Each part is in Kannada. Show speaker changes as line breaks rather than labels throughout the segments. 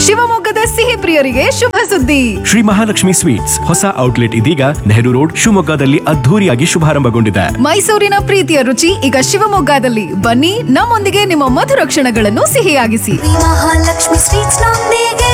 ಶಿವಮೊಗ್ಗದ ಸಿಹಿ ಪ್ರಿಯರಿಗೆ ಶುಭ ಸುದ್ದಿ
ಶ್ರೀ ಮಹಾಲಕ್ಷ್ಮಿ ಸ್ವೀಟ್ಸ್ ಹೊಸ ಔಟ್ಲೆಟ್ ಇದೀಗ ನೆಹರು ರೋಡ್ ಶಿವಮೊಗ್ಗದಲ್ಲಿ ಅದ್ಧೂರಿಯಾಗಿ ಶುಭಾರಂಭಗೊಂಡಿದೆ
ಮೈಸೂರಿನ ಪ್ರೀತಿಯ ರುಚಿ ಈಗ ಶಿವಮೊಗ್ಗದಲ್ಲಿ ಬನ್ನಿ ನಮ್ಮೊಂದಿಗೆ ನಿಮ್ಮ ಮಧುರ ಕ್ಷಣಗಳನ್ನು ಸಿಹಿಯಾಗಿಸಿ
ಮಹಾಲಕ್ಷ್ಮಿ ಸ್ವೀಟ್ಸ್ ನೊಂದಿಗೆ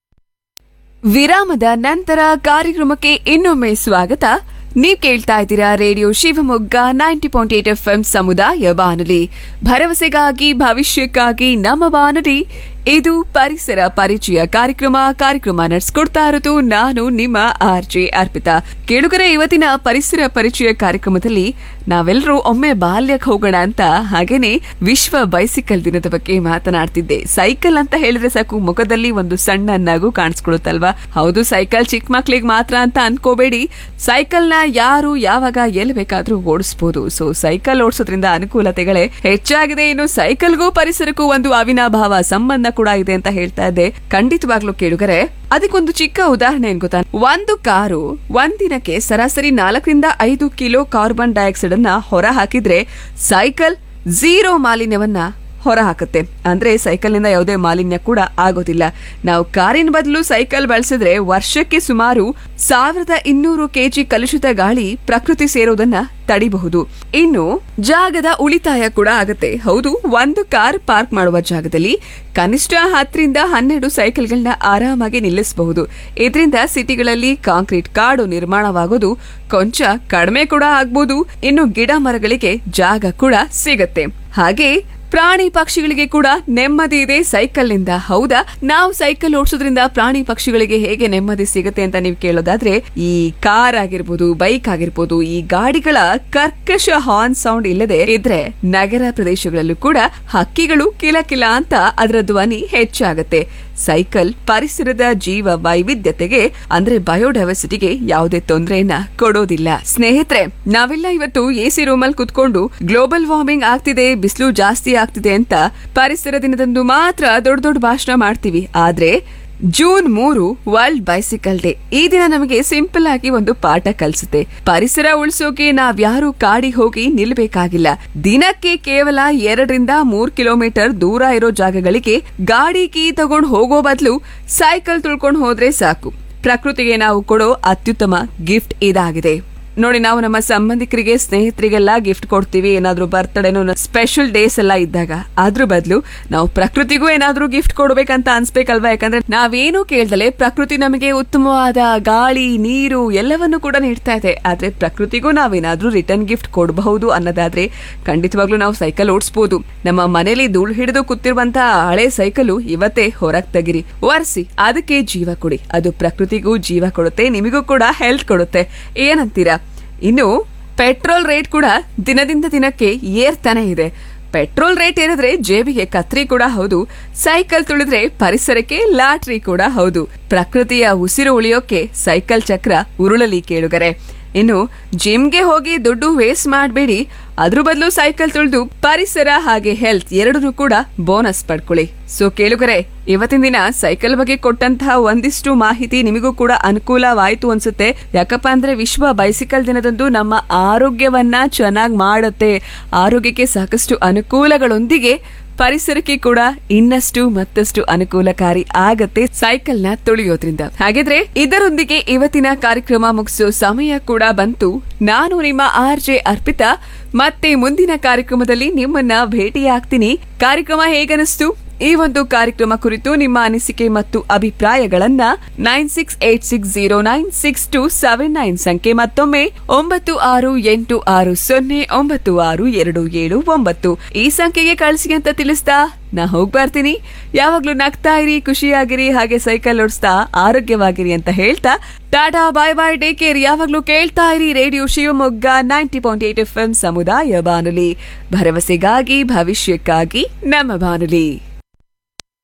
ವಿರಾಮದ ನಂತರ ಕಾರ್ಯಕ್ರಮಕ್ಕೆ ಇನ್ನೊಮ್ಮೆ ಸ್ವಾಗತ ನೀವ್ ಕೇಳ್ತಾ ಇದ್ದೀರಾ radio Shivamogga ninety point eight F M ಸಮುದಾಯ ಬಾನುಲಿ ಭರವಸೆಗಾಗಿ ಭವಿಷ್ಯಕ್ಕಾಗಿ ನಮ್ಮ ಬಾನುಲಿ ಇದು ಪರಿಸರ ಪರಿಚಯ ಕಾರ್ಯಕ್ರಮ ಕಾರ್ಯಕ್ರಮ ನಡೆಸ್ಕೊಡ್ತಾ ಇರೋದು ನಾನು ನಿಮ್ಮ ಆರ್ ಜೆ ಅರ್ಪಿತಾ ಕೇಳುಗರ ಇವತ್ತಿನ ಪರಿಸರ ಪರಿಚಯ ಕಾರ್ಯಕ್ರಮದಲ್ಲಿ ನಾವೆಲ್ಲರೂ ಒಮ್ಮೆ ಬಾಲ್ಯಕ್ಕೆ ಹೋಗೋಣ ಅಂತ ಹಾಗೇನೆ ವಿಶ್ವ ಬೈಸಿಕಲ್ ದಿನದ ಬಗ್ಗೆ ಮಾತನಾಡ್ತಿದ್ದೆ ಸೈಕಲ್ ಅಂತ ಹೇಳಿದ್ರೆ ಸಾಕು ಮುಖದಲ್ಲಿ ಒಂದು ಸಣ್ಣ ನಗು ಕಾಣಿಸ್ಕೊಳುತ್ತಲ್ವಾ ಹೌದು ಸೈಕಲ್ ಚಿಕ್ಕ ಮಕ್ಳಿಗೆ ಮಾತ್ರ ಅಂತ ಅನ್ಕೋಬೇಡಿ ಸೈಕಲ್ನ ಯಾರು ಯಾವಾಗ ಎಲ್ಲಿ ಬೇಕಾದ್ರೂ ಓಡಿಸ್ಬೋದು ಸೊ ಸೈಕಲ್ ಓಡಿಸೋದ್ರಿಂದ ಅನುಕೂಲತೆಗಳೇ ಹೆಚ್ಚಾಗಿದೆ ಇನ್ನು ಸೈಕಲ್ಗೂ ಪರಿಸರಕ್ಕೂ ಒಂದು ಅವಿನಾಭಾವ ಸಂಬಂಧ ಕೂಡ ಇದೆ ಅಂತ ಹೇಳ್ತಾ ಇದ್ದೆ ಖಂಡಿತವಾಗ್ಲೂ ಕೇಳುಗರೆ ಅದಕ್ಕೊಂದು ಚಿಕ್ಕ ಉದಾಹರಣೆ ಏನ್ ಗೊತ್ತಾ ಒಂದು ಕಾರು ಒಂದಿನಕ್ಕೆ ಸರಾಸರಿ ನಾಲ್ಕರಿಂದ ಐದು ಕಿಲೋ ಕಾರ್ಬನ್ ಡೈಆಕ್ಸೈಡ್ ಅನ್ನ ಹೊರ ಹಾಕಿದ್ರೆ ಸೈಕಲ್ ಝೀರೋ ಮಾಲಿನ್ಯವನ್ನ ಹೊರ ಹಾಕುತ್ತೆ ಅಂದ್ರೆ ಸೈಕಲ್ನಿಂದ ಯಾವುದೇ ಮಾಲಿನ್ಯ ಕೂಡ ಆಗೋದಿಲ್ಲ ನಾವು ಕಾರಿನ ಬದಲು ಸೈಕಲ್ ಬಳಸಿದ್ರೆ ವರ್ಷಕ್ಕೆ ಸುಮಾರು ಸಾವಿರದ ಇನ್ನೂರು ಕೆಜಿ ಕಲುಷಿತ ಗಾಳಿ ಪ್ರಕೃತಿ ಸೇರೋದನ್ನ ತಡಿಬಹುದು ಇನ್ನು ಜಾಗದ ಉಳಿತಾಯ ಕೂಡ ಆಗುತ್ತೆ ಹೌದು ಒಂದು ಕಾರ್ ಪಾರ್ಕ್ ಮಾಡುವ ಜಾಗದಲ್ಲಿ ಕನಿಷ್ಠ ಹತ್ತರಿಂದ ಹನ್ನೆರಡು ಸೈಕಲ್ಗಳನ್ನ ಆರಾಮಾಗಿ ನಿಲ್ಲಿಸಬಹುದು ಇದರಿಂದ ಸಿಟಿಗಳಲ್ಲಿ ಕಾಂಕ್ರೀಟ್ ಕಾಡು ನಿರ್ಮಾಣವಾಗೋದು ಕೊಂಚ ಕಡಿಮೆ ಕೂಡ ಆಗ್ಬೋದು ಇನ್ನು ಗಿಡ ಮರಗಳಿಗೆ ಜಾಗ ಕೂಡ ಸಿಗತ್ತೆ ಹಾಗೆ ಪ್ರಾಣಿ ಪಕ್ಷಿಗಳಿಗೆ ಕೂಡ ನೆಮ್ಮದಿ ಇದೆ ಸೈಕಲ್ ನಿಂದ ಹೌದಾ ನಾವು ಸೈಕಲ್ ಓಡಿಸೋದ್ರಿಂದ ಪ್ರಾಣಿ ಪಕ್ಷಿಗಳಿಗೆ ಹೇಗೆ ನೆಮ್ಮದಿ ಸಿಗುತ್ತೆ ಅಂತ ನೀವು ಕೇಳೋದಾದ್ರೆ ಈ ಕಾರ್ ಆಗಿರ್ಬೋದು ಬೈಕ್ ಆಗಿರ್ಬೋದು ಈ ಗಾಡಿಗಳ ಕರ್ಕಶ ಹಾರ್ನ್ ಸೌಂಡ್ ಇಲ್ಲದೆ ಇದ್ರೆ ನಗರ ಪ್ರದೇಶಗಳಲ್ಲೂ ಕೂಡ ಹಕ್ಕಿಗಳು ಕಿಲ ಕಿಲ ಅಂತ ಅದರ ಧ್ವನಿ ಹೆಚ್ಚಾಗತ್ತೆ ಸೈಕಲ್ ಪರಿಸರದ ಜೀವ ವೈವಿಧ್ಯತೆಗೆ ಅಂದ್ರೆ ಬಯೋಡೈವರ್ಸಿಟಿಗೆ ಯಾವುದೇ ತೊಂದರೆಯನ್ನ ಕೊಡೋದಿಲ್ಲ ಸ್ನೇಹಿತರೆ ನಾವೆಲ್ಲ ಇವತ್ತು ಎಸಿ ರೂಮಲ್ಲಿ ಕುತ್ಕೊಂಡು ಗ್ಲೋಬಲ್ ವಾರ್ಮಿಂಗ್ ಆಗ್ತಿದೆ ಬಿಸಿಲು ಜಾಸ್ತಿ ಆಗ್ತಿದೆ ಅಂತ ಪರಿಸರ ದಿನದಂದು ಮಾತ್ರ ದೊಡ್ಡ ದೊಡ್ಡ ಭಾಷಣ ಮಾಡ್ತೀವಿ ಆದ್ರೆ ಜೂನ್ ಮೂರು ವರ್ಲ್ಡ್ ಬೈಸಿಕಲ್ ಡೇ ಈ ದಿನ ನಮಗೆ ಸಿಂಪಲ್ ಆಗಿ ಒಂದು ಪಾಠ ಕಲಿಸುತ್ತೆ ಪರಿಸರ ಉಳಿಸೋಕೆ ನಾವ್ಯಾರು ಕಾಡಿಗೆ ಹೋಗಿ ನಿಲ್ಬೇಕಾಗಿಲ್ಲ ದಿನಕ್ಕೆ ಕೇವಲ ಎರಡರಿಂದ ಮೂರ್ ಕಿಲೋಮೀಟರ್ ದೂರ ಇರೋ ಜಾಗಗಳಿಗೆ ಗಾಡಿ ಕೀ ತಗೊಂಡ್ ಹೋಗೋ ಬದಲು ಸೈಕಲ್ ತುಳ್ಕೊಂಡು ಹೋದ್ರೆ ಸಾಕು ಪ್ರಕೃತಿಗೆ ನಾವು ಕೊಡೋ ಅತ್ಯುತ್ತಮ ಗಿಫ್ಟ್ ಇದಾಗಿದೆ ನೋಡಿ ನಾವು ನಮ್ಮ ಸಂಬಂಧಿಕರಿಗೆ ಸ್ನೇಹಿತರಿಗೆಲ್ಲ ಗಿಫ್ಟ್ ಕೊಡ್ತೀವಿ ಏನಾದ್ರೂ ಬರ್ತ್ಡೇನೋ ಸ್ಪೆಷಲ್ ಡೇಸ್ ಎಲ್ಲ ಇದ್ದಾಗ ಅದ್ರ ಬದಲು ನಾವು ಪ್ರಕೃತಿಗೂ ಏನಾದ್ರೂ ಗಿಫ್ಟ್ ಕೊಡ್ಬೇಕಂತ ಅನ್ಸ್ಬೇಕಲ್ವಾ ಯಾಕಂದ್ರೆ ನಾವೇನು ಕೇಳ್ದಲೆ ಪ್ರಕೃತಿ ನಮಗೆ ಉತ್ತಮವಾದ ಗಾಳಿ ನೀರು ಎಲ್ಲವನ್ನು ಕೂಡ ನೀಡ್ತಾ ಇದೆ ಆದ್ರೆ ಪ್ರಕೃತಿಗೂ ನಾವೇನಾದ್ರೂ ರಿಟರ್ನ್ ಗಿಫ್ಟ್ ಕೊಡಬಹುದು ಅನ್ನೋದಾದ್ರೆ ಖಂಡಿತವಾಗ್ಲೂ ನಾವು ಸೈಕಲ್ ಓಡಿಸಬಹುದು ನಮ್ಮ ಮನೇಲಿ ಧೂಳು ಹಿಡಿದು ಕೂತಿರುವಂತ ಹಳೆ ಸೈಕಲ್ ಇವತ್ತೇ ಹೊರಗ್ ತೆಗಿರಿ ಒರೆಸಿ ಅದಕ್ಕೆ ಜೀವ ಕೊಡಿ ಅದು ಪ್ರಕೃತಿಗೂ ಜೀವ ಕೊಡುತ್ತೆ ನಿಮಗೂ ಕೂಡ ಹೆಲ್ತ್ ಕೊಡುತ್ತೆ ಏನಂತೀರಾ ಇನ್ನು ಪೆಟ್ರೋಲ್ ರೇಟ್ ಕೂಡ ದಿನದಿಂದ ದಿನಕ್ಕೆ ಏರ್ತಾನೆ ಇದೆ ಪೆಟ್ರೋಲ್ ರೇಟ್ ಏರಿದ್ರೆ ಜೇಬಿಗೆ ಕತ್ರಿ ಕೂಡ ಹೌದು ಸೈಕಲ್ ತುಳಿದ್ರೆ ಪರಿಸರಕ್ಕೆ ಲಾಟ್ರಿ ಕೂಡ ಹೌದು ಪ್ರಕೃತಿಯ ಉಸಿರು ಉಳಿಯೋಕೆ ಸೈಕಲ್ ಚಕ್ರ ಉರುಳಲಿ ಕೇಳುಗರೆ ಇನ್ನು ಜಿಮ್ಗೆ ಹೋಗಿ ದುಡ್ಡು ವೇಸ್ಟ್ ಮಾಡಬೇಡಿ ಅದ್ರ ಬದಲು ಸೈಕಲ್ ತುಳಿದು ಪರಿಸರ ಹಾಗೆ ಹೆಲ್ತ್ ಎರಡನ್ನೂ ಕೂಡ ಬೋನಸ್ ಪಡ್ಕೊಳ್ಳಿ ಸೊ ಕೇಳುಗರೆ ಇವತ್ತಿನ ದಿನ ಸೈಕಲ್ ಬಗ್ಗೆ ಕೊಟ್ಟಂತಹ ಒಂದಿಷ್ಟು ಮಾಹಿತಿ ನಿಮಗೂ ಕೂಡ ಅನುಕೂಲವಾಯ್ತು ಅನ್ಸುತ್ತೆ ಯಾಕಪ್ಪ ಅಂದ್ರೆ ವಿಶ್ವ ಬೈಸಿಕಲ್ ದಿನದಂದು ನಮ್ಮ ಆರೋಗ್ಯವನ್ನ ಚೆನ್ನಾಗಿ ಮಾಡುತ್ತೆ ಆರೋಗ್ಯಕ್ಕೆ ಸಾಕಷ್ಟು ಅನುಕೂಲಗಳೊಂದಿಗೆ ಪರಿಸರಕ್ಕೆ ಕೂಡ ಇನ್ನಷ್ಟು ಮತ್ತಷ್ಟು ಅನುಕೂಲಕಾರಿ ಆಗತ್ತೆ ಸೈಕಲ್ ನ ತುಳಿಯೋದ್ರಿಂದ ಹಾಗಿದ್ರೆ ಇದರೊಂದಿಗೆ ಇವತ್ತಿನ ಕಾರ್ಯಕ್ರಮ ಮುಗಿಸೋ ಸಮಯ ಕೂಡ ಬಂತು ನಾನು ನಿಮ್ಮ ಆರ್ ಜೆ ಅರ್ಪಿತಾ ಮತ್ತೆ ಮುಂದಿನ ಕಾರ್ಯಕ್ರಮದಲ್ಲಿ ನಿಮ್ಮನ್ನ ಭೇಟಿಯಾಗ್ತೀನಿ ಕಾರ್ಯಕ್ರಮ ಹೇಗನಿಸ್ತು ಈ ಒಂದು ಕಾರ್ಯಕ್ರಮ ಕುರಿತು ನಿಮ್ಮ ಅನಿಸಿಕೆ ಮತ್ತು ಅಭಿಪ್ರಾಯಗಳನ್ನ nine six eight six zero nine six two seven nine ಸಂಖ್ಯೆ ಮತ್ತೊಮ್ಮೆ ಒಂಬತ್ತು ಆರು ಎಂಟು ಆರು ಸೊನ್ನೆ ಒಂಬತ್ತು ಆರು ಎರಡು ಏಳು ಒಂಬತ್ತು ಈ ಸಂಖ್ಯೆಗೆ ಕಳಿಸಿ ಅಂತ ತಿಳಿಸ್ತಾ ನಾ ಹೋಗ್ ಬರ್ತೀನಿ ಯಾವಾಗ್ಲೂ ನಗ್ತಾ ಇರಿ ಖುಷಿಯಾಗಿರಿ ಹಾಗೆ ಸೈಕಲ್ ಓಡಿಸ್ತಾ ಆರೋಗ್ಯವಾಗಿರಿ ಅಂತ ಹೇಳ್ತಾ tata bye bye take care ಯಾವಾಗ್ಲೂ ಕೇಳ್ತಾ ಇರಿ radio Shivamogga ninety point eight F M ಸಮುದಾಯ ಬಾನುಲಿ ಭರವಸೆಗಾಗಿ ಭವಿಷ್ಯಕ್ಕಾಗಿ ನಮ್ಮ ಬಾನುಲಿ